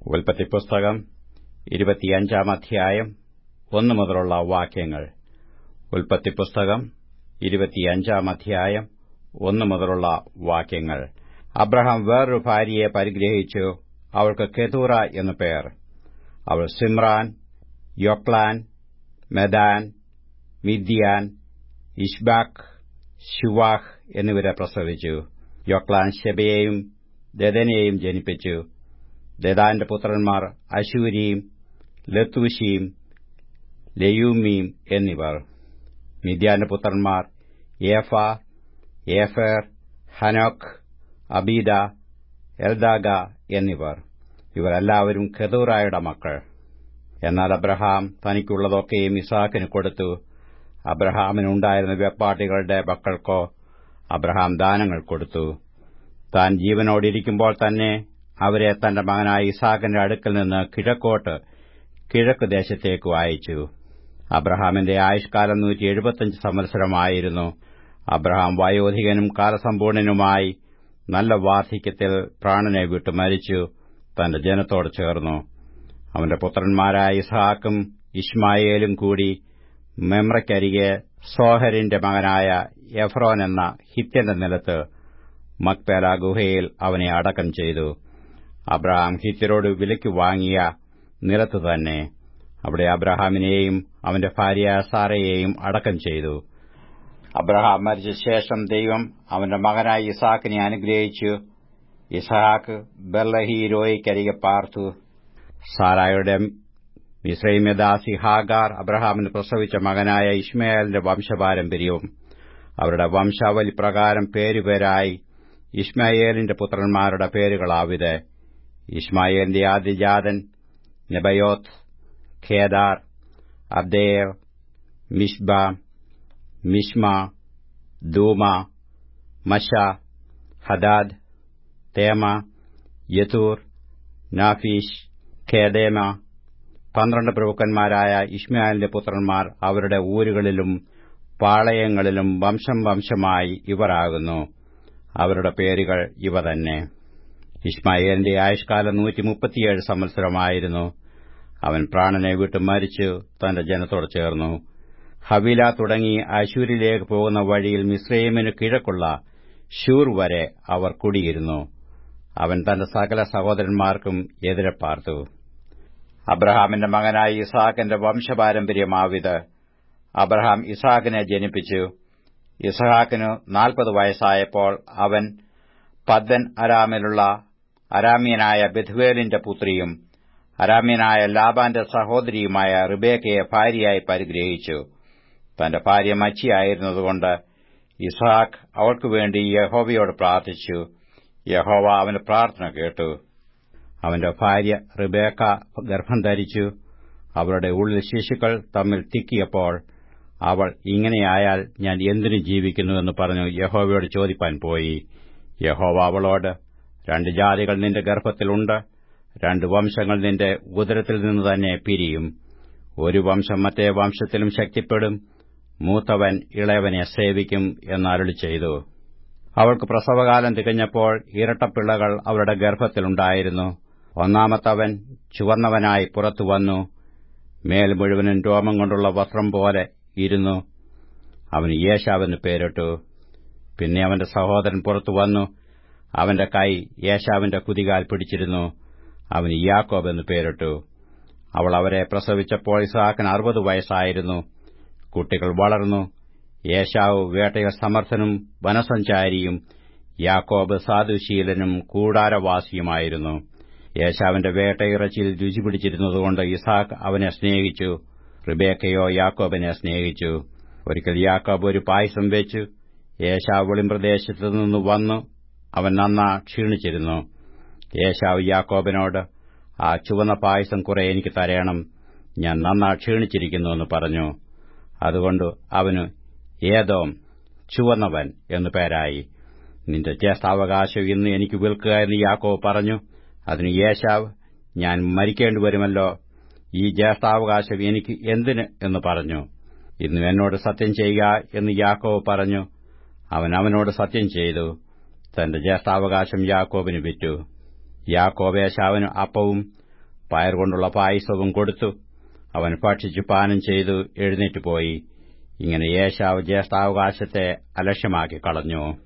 ഉൽപ്പത്തി പുസ്തകം ഇരുപത്തിയഞ്ചാം അധ്യായം ഒന്നു മുതലുള്ള വാക്യങ്ങൾ ഉൽപ്പത്തി പുസ്തകം ഇരുപത്തിയഞ്ചാം അധ്യായം ഒന്നു മുതലുള്ള വാക്യങ്ങൾ അബ്രഹാം വേറൊരു ഭാര്യയെ പരിഗ്രഹിച്ചു അവൾക്ക് കെതൂറ എന്നു പേർ അവൾ സിമ്രാൻ യൊക്ലാൻ മെദാൻ മിദ്യാൻ ഇഷ്ബാക് ശുവാഹ് എന്നിവരെ പ്രസവിച്ചു യൊക്ലാൻ ശെബയെയും ദദനെയും ജനിപ്പിച്ചു ദദാന്റെ പുത്രന്മാർ അശൂരിയും ലത്തൂശിയും ലയൂമീം എന്നിവർ മിദ്യാന്റെ പുത്രന്മാർ ഏഫ ഏഫേർ ഹനോക്ക് അബീദ എൽദാഗ എന്നിവർ ഇവരെല്ലാവരും ഖെതൂറായുടെ മക്കൾ എന്നാൽ അബ്രഹാം തനിക്കുള്ളതൊക്കെയും ഇസാക്കിന് കൊടുത്തു അബ്രഹാമിനുണ്ടായിരുന്ന വെപ്പാട്ടികളുടെ മക്കൾക്കോ അബ്രഹാം ദാനങ്ങൾ കൊടുത്തു താൻ ജീവനോടിരിക്കുമ്പോൾ തന്നെ അവരെ തന്റെ മകനായ ഇസാക്കിന്റെ അടുക്കൽ നിന്ന് കിഴക്കോട്ട് കിഴക്ക് ദേശത്തേക്കു അയച്ചു അബ്രഹാമിന്റെ ആയുഷ്കാലം നൂറ്റി എഴുപത്തിയഞ്ച് സംവത്സരമായിരുന്നു അബ്രഹാം വയോധികനും കാലസമ്പൂർണനുമായി നല്ല വാർദ്ധക്യത്തിൽ പ്രാണനെ വിട്ടു മരിച്ചു തന്റെ ജനത്തോട് ചേർന്നു അവന്റെ പുത്രന്മാരായ ഇസ്ഹാക്കും ഇഷ്മായേലും കൂടി മെമ്രയ്ക്കരികെ സോഹരിന്റെ മകനായ എഫ്രോൻ എന്ന ഹിത്യന്റെ നിലത്ത് മക്പേല ഗുഹയിൽ അവനെ അടക്കം ചെയ്തു അബ്രഹാം ഹിത്യരോട് വിലയ്ക്ക് വാങ്ങിയ നിലത്ത് തന്നെ അവിടെ അബ്രഹാമിനെയും അവന്റെ ഭാര്യ സാറയെയും അടക്കം ചെയ്തു അബ്രഹാം മരിച്ച ശേഷം ദൈവം അവന്റെ മകനായ ഇസാക്കിനെ അനുഗ്രഹിച്ചു ഇസഹാക്ക് ബെർലഹീരോയ്ക്കരികെ പാർത്തു സാറായുടെ മിശ്രൈമ്യദാസി ഹാഗാർ അബ്രഹാമിന് പ്രസവിച്ച മകനായ ഇഷ്മയേലിന്റെ വംശപാരമ്പര്യവും അവരുടെ വംശാവലി പ്രകാരം പേരുപേരായി ഇഷ്മായേലിന്റെ പുത്രന്മാരുടെ പേരുകളാവിത് ഇഷ്മായേലിന്റെ ആദ്യജാതൻ നെബയോത്ത് ഖേദാർ അബ്ദേർ മിഷ്ബ മിഷ്മ ദൂമ മഷ ഹദാദ് തേമ യതൂർ നാഫീഷ് ഖേദേമ പന്ത്രണ്ട് പ്രഭുക്കന്മാരായ ഇഷ്മാലിന്റെ പുത്രന്മാർ അവരുടെ ഊരുകളിലും പാളയങ്ങളിലും വംശം വംശമായി ഇവരാകുന്നു അവരുടെ പേരുകൾ ഇവ തന്നെ ഇഷ്മായേലിന്റെ ആയുഷ്കാലം നൂറ്റി മുപ്പത്തിയേഴ് സംവത്സരമായിരുന്നു അവൻ പ്രാണനെ വിട്ടു മരിച്ചു തന്റെ ജനത്തോട് ചേർന്നു ഹവില തുടങ്ങി അശൂരിലേക്ക് പോകുന്ന വഴിയിൽ മിസ്രൈമിന് കിഴക്കുള്ള ഷൂർ വരെ അവർ കുടിയിരുന്നു അവൻ തന്റെ സകല സഹോദരന്മാർക്കും എതിരെ പാർത്തു അബ്രഹാമിന്റെ മകനായ ഇസാഖിന്റെ വംശപാരമ്പര്യമാവിത് അബ്രഹാം ഇസാഖിനെ ജനിപ്പിച്ചു ഇസഹാക്കിനു നാൽപ്പത് വയസ്സായപ്പോൾ അവൻ പദ്ദൻ അരാമിലുള്ള അരാമ്യനായ ബെഥുവേലിന്റെ പുത്രിയും അരാമ്യനായ ലാബാന്റെ സഹോദരിയുമായ റിബേക്കയെ ഭാര്യയായി പരിഗ്രഹിച്ചു തന്റെ ഭാര്യ മച്ചിയായിരുന്നതുകൊണ്ട് ഇസഹാക്ക് അവൾക്കുവേണ്ടി യഹോവയോട് പ്രാർത്ഥിച്ചു യഹോവ അവന്റെ പ്രാർത്ഥന കേട്ടു അവന്റെ ഭാര്യ റിബേക്ക ഗർഭം ധരിച്ചു അവളുടെ ഉള്ളിൽ ശിശുക്കൾ തമ്മിൽ തിക്കിയപ്പോൾ അവൾ ഇങ്ങനെയായാൽ ഞാൻ എന്തിനു ജീവിക്കുന്നുവെന്ന് പറഞ്ഞു യഹോവയോട് ചോദിപ്പാൻ പോയി യഹോവ അവളോട് രണ്ട് ജാതികൾ നിന്റെ ഗർഭത്തിലുണ്ട് രണ്ട് വംശങ്ങൾ നിന്റെ ഉദരത്തിൽ നിന്ന് തന്നെ പിരിയും ഒരു വംശം മറ്റേ വംശത്തിലും ശക്തിപ്പെടും മൂത്തവൻ ഇളയവനെ സേവിക്കും എന്നരുളി ചെയ്തു അവൾക്ക് പ്രസവകാലം തികഞ്ഞപ്പോൾ ഇരട്ടപ്പിള്ളകൾ അവരുടെ ഗർഭത്തിലുണ്ടായിരുന്നു ഒന്നാമത്തവൻ ചുവന്നവനായി പുറത്തു വന്നു മേൽ മുഴുവനും രോമം കൊണ്ടുള്ള വസ്ത്രം പോലെ ഇരുന്നു അവന് യേശാവെന്ന് പേരിട്ടു പിന്നെ അവന്റെ സഹോദരൻ പുറത്തു വന്നു അവന്റെ കൈ യേശാവിന്റെ കുതികാൽ പിടിച്ചിരുന്നു അവന് യാക്കോബ് എന്ന് പേരിട്ടു അവൾ അവരെ പ്രസവിച്ചപ്പോൾ ഇസാഖിന് അറുപത് വയസ്സായിരുന്നു കുട്ടികൾ വളർന്നു യേശാവ് വേട്ടയിൽ സമർത്ഥനും വനസഞ്ചാരിയും യാക്കോബ് സാധുശീലനും കൂടാരവാസിയുമായിരുന്നു യേശാവിന്റെ വേട്ടയിറച്ചിയിൽ രുചി പിടിച്ചിരുന്നതുകൊണ്ട് ഇസാഖ് അവനെ സ്നേഹിച്ചു റിബേക്കയോ യാക്കോബിനെ സ്നേഹിച്ചു ഒരിക്കൽ യാക്കോബ് ഒരു പായസം വെച്ചു യേശാവ് വെളിമ്പ്രദേശത്തു നിന്ന് വന്നു അവൻ നന്നാ ക്ഷീണിച്ചിരുന്നു യേശാവ് യാക്കോബിനോട് ആ ചുവന്ന പായസം കുറെ എനിക്ക് തരയണം ഞാൻ നന്നാ ക്ഷീണിച്ചിരിക്കുന്നുവെന്ന് പറഞ്ഞു അതുകൊണ്ട് അവന് ഏതോം ചുവന്നവൻ എന്നു പേരായി നിന്റെ ജ്യേഷ്ഠാവകാശം ഇന്ന് എനിക്ക് വിൽക്കുക എന്ന് യാക്കോവ് പറഞ്ഞു അതിന് യേശാവ് ഞാൻ മരിക്കേണ്ടി വരുമല്ലോ ഈ ജ്യേഷ്ഠാവകാശം എനിക്ക് എന്തിന് എന്ന് പറഞ്ഞു ഇന്ന് എന്നോട് സത്യം ചെയ്യുക എന്ന് യാക്കോവ് പറഞ്ഞു അവൻ അവനോട് സത്യം ചെയ്തു തന്റെ ജ്യേഷ്ഠാവകാശം യാക്കോബിന് വിറ്റു യാക്കോബ് യേശാവിന് അപ്പവും പയർ കൊണ്ടുള്ള പായസവും കൊടുത്തു അവൻ ഭക്ഷിച്ചു പാനം ചെയ്തു എഴുന്നേറ്റ് പോയി ഇങ്ങനെ യേശാവ് ജ്യേഷ്ഠാവകാശത്തെ അലക്ഷ്യമാക്കി കളഞ്ഞു